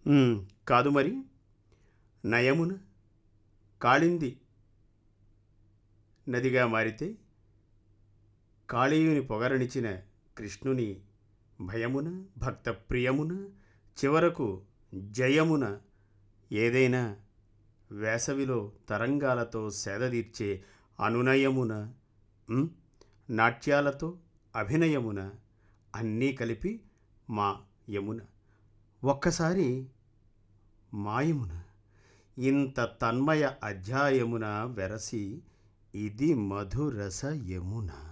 ఉమ్, కాదు మరి నయమున కాళింది నదిగా మారితే కాళీయుని పొగరనిచిన కృష్ణుని భయమున భక్త ప్రియమున చివరకు జయమున ఏదైనా వేసవిలో తరంగాలతో సేదదీర్చే అనునయమున ఉమ్, నాట్యాలతో అభినయమున అన్నీ కలిపి మా యమున ఒక్కసారి మాయమున ఇంత తన్మయ అధ్యాయమున వెరసి ఇది మధురస యమున